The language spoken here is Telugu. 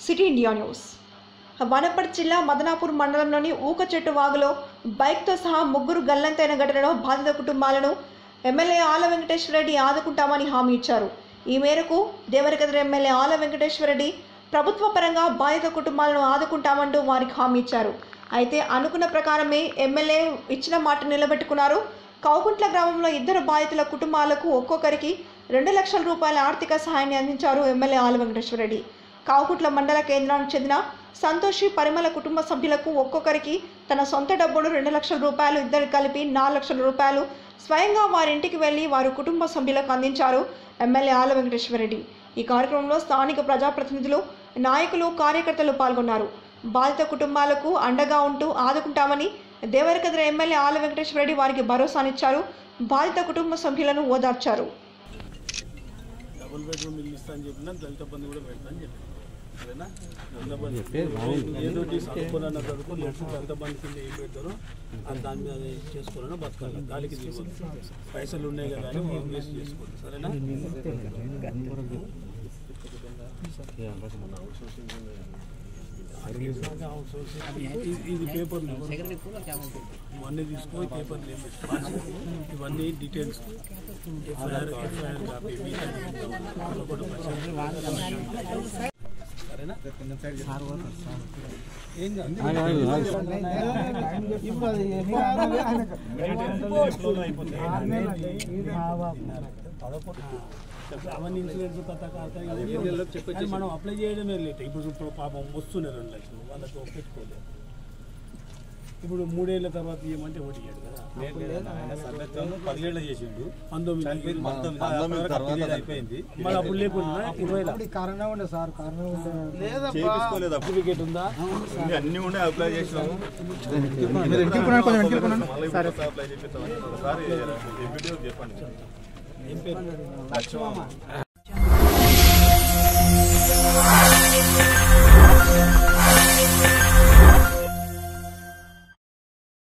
సిటీ ఇండియా న్యూస్ వనపర్తి జిల్లా మదనాపూర్ మండలంలోని ఊక చెట్టు వాగులో బైక్తో సహా ముగ్గురు గల్లంతైన ఘటనలో బాధిత కుటుంబాలను ఎమ్మెల్యే ఆల వెంకటేశ్వరరెడ్డి ఆదుకుంటామని హామీ ఇచ్చారు ఈ మేరకు దేవరకద్ర ఎమ్మెల్యే ఆల వెంకటేశ్వరరెడ్డి ప్రభుత్వ పరంగా బాధిత కుటుంబాలను ఆదుకుంటామంటూ వారికి హామీ ఇచ్చారు అయితే అనుకున్న ప్రకారమే ఎమ్మెల్యే ఇచ్చిన మాట నిలబెట్టుకున్నారు కౌకుంట్ల గ్రామంలో ఇద్దరు బాధితుల కుటుంబాలకు ఒక్కొక్కరికి రెండు లక్షల రూపాయల ఆర్థిక సహాయాన్ని అందించారు ఎమ్మెల్యే ఆల వెంకటేశ్వరరెడ్డి కావుకుట్ల మండల కేంద్రానికి చెందిన సంతోషి పరిమళ కుటుంబ సభ్యులకు ఒక్కొక్కరికి తన సొంత డబ్బును రెండు లక్షల రూపాయలు ఇద్దరికి కలిపి నాలుగు లక్షల రూపాయలు స్వయంగా వారి ఇంటికి వెళ్లి వారి కుటుంబ సభ్యులకు అందించారు ఎమ్మెల్యే ఆల వెంకటేశ్వరరెడ్డి ఈ కార్యక్రమంలో స్థానిక ప్రజాప్రతినిధులు నాయకులు కార్యకర్తలు పాల్గొన్నారు బాధిత కుటుంబాలకు అండగా ఉంటూ ఆదుకుంటామని దేవరకద్ర ఎమ్మెల్యే ఆల వెంకటేశ్వరరెడ్డి వారికి భరోసానిచ్చారు బాధిత కుటుంబ సభ్యులను ఓదార్చారు డబుల్ బెడ్రూమ్ ఇల్లు ఇస్తా అని చెప్పినా దళిత బంధు కూడా పెడతా అని చెప్పి సరేనా దళిత బంధు ఏదో ఒకటి చదువుకోనన్న చదువుకో లేదు దళిత బంధు కింద ఏం పెడతారో అది దాని మీద చేసుకోవాలన్నా బతకాలి గాలికి తీసుకోవాలి పైసలు ఉన్నాయి కదా అని మీరు వేస్ట్ చేసుకోండి సరేనా ఇది- ఇది పేపర్ ఇవన్నీ తీసుకొని పేపర్ ఇవన్నీ డీటెయిల్స్ ఎఫ్ఐఆర్ ఎఫ్ఐఆర్ కాపీ సరేనా ఏం కాదు అవన్నీ ఇన్సూరెన్స్ కథ మనం అప్లై చేయడమే లేట్ ఇప్పుడు ఇప్పుడు పాపం వస్తున్నాయి రెండు లక్షలు వాళ్ళతో పెట్టుకోలేదు ఇప్పుడు మూడేళ్ల తర్వాత ఇవ్వమంటే ఒకటి ఇయ్యడు కదా పదిహేళ్ళు చేసిండు పంతొమ్మిది పంతొమ్మిది తర్వాత అయిపోయింది మళ్ళీ అప్పుడు లేకుండా ఇరవై కారణం ఉండే సార్ కారణం ఉండే చేపించుకోలేదు అప్పుడు సర్టిఫికేట్ ఉందా అన్ని అన్ని ఉండే అప్లై చేసినాము మీరు వెనక్కి కొనండి, కొంచెం వెనక్కి కొనండి. మళ్ళీ ఇప్పుడు అప్లై చేపిస్తామని ఒకసారి ఎంపీడీ చెప్పండి ఏం పేరు లక్ష్మమ్మ